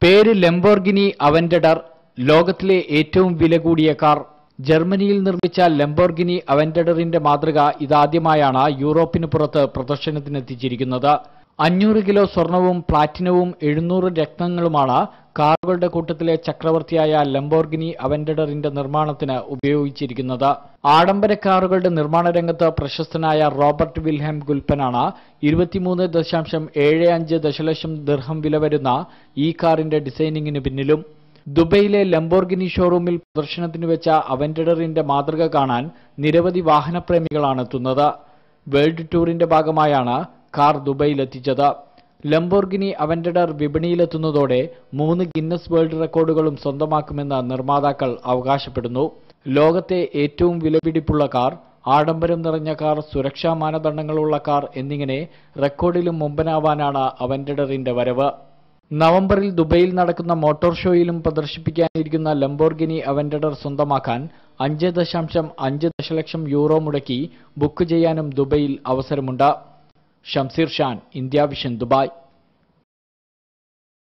പേര് ലംബോർഗിനി അവന്റഡർ ലോകത്തിലെ ഏറ്റവും വില കൂടിയ കാർ ജർമ്മനിയിൽ നിർമ്മിച്ച ലംബോർഗിനി അവന്റഡറിന്റെ മാതൃക ഇതാദ്യമായാണ് യൂറോപ്പിന് പുറത്ത് പ്രദർശനത്തിനെത്തിച്ചിരിക്കുന്നത് അഞ്ഞൂറ് കിലോ സ്വർണവും പ്ലാറ്റിനവും എഴുന്നൂറ് രത്നങ്ങളുമാണ് കാറുകളുടെ കൂട്ടത്തിലെ ചക്രവർത്തിയായ ലംബോർഗിനി അവന്റഡറിന്റെ നിർമ്മാണത്തിന് ഉപയോഗിച്ചിരിക്കുന്നത് ആഡംബര കാറുകളുടെ നിർമ്മാണ രംഗത്ത് പ്രശസ്തനായ റോബർട്ട് വിൽഹം ഗുൽപ്പനാണ് ഇരുപത്തിമൂന്ന് ദശാംശം ഏഴ് അഞ്ച് ദശലക്ഷം ദിർഹം വില വരുന്ന ഈ കാറിന്റെ ഡിസൈനിങ്ങിന് പിന്നിലും ദുബൈയിലെ ലംബോർഗിനി ഷോറൂമിൽ പ്രദർശനത്തിന് വെച്ച അവന്റഡറിന്റെ മാതൃക കാണാൻ നിരവധി വാഹനപ്രേമികളാണ് എത്തുന്നത് വേൾഡ് ടൂറിന്റെ ഭാഗമായാണ് കാർ ദുബൈയിലെത്തിച്ചത് ലംബോർഗിനി അവന്റഡർ വിപണിയിലെത്തുന്നതോടെ മൂന്ന് ഗിന്നസ് വേൾഡ് റെക്കോർഡുകളും സ്വന്തമാക്കുമെന്ന് നിർമ്മാതാക്കൾ അവകാശപ്പെടുന്നു ലോകത്തെ ഏറ്റവും വിലപിടിപ്പുള്ള കാർ ആഡംബരം നിറഞ്ഞ കാർ സുരക്ഷാ മാനദണ്ഡങ്ങളുള്ള കാർ എന്നിങ്ങനെ റെക്കോർഡിലും മുമ്പനാവാനാണ് അവന്റഡറിന്റെ വരവ് നവംബറിൽ ദുബൈയിൽ നടക്കുന്ന മോട്ടോർ ഷോയിലും പ്രദർശിപ്പിക്കാനിരിക്കുന്ന ലംബോർഗിനി അവന്റഡർ സ്വന്തമാക്കാൻ അഞ്ച് ദശാംശം അഞ്ച് ദശലക്ഷം യൂറോ മുടക്കി ബുക്ക് ചെയ്യാനും ദുബൈയിൽ അവസരമുണ്ട് Shamseer Shan India vision Dubai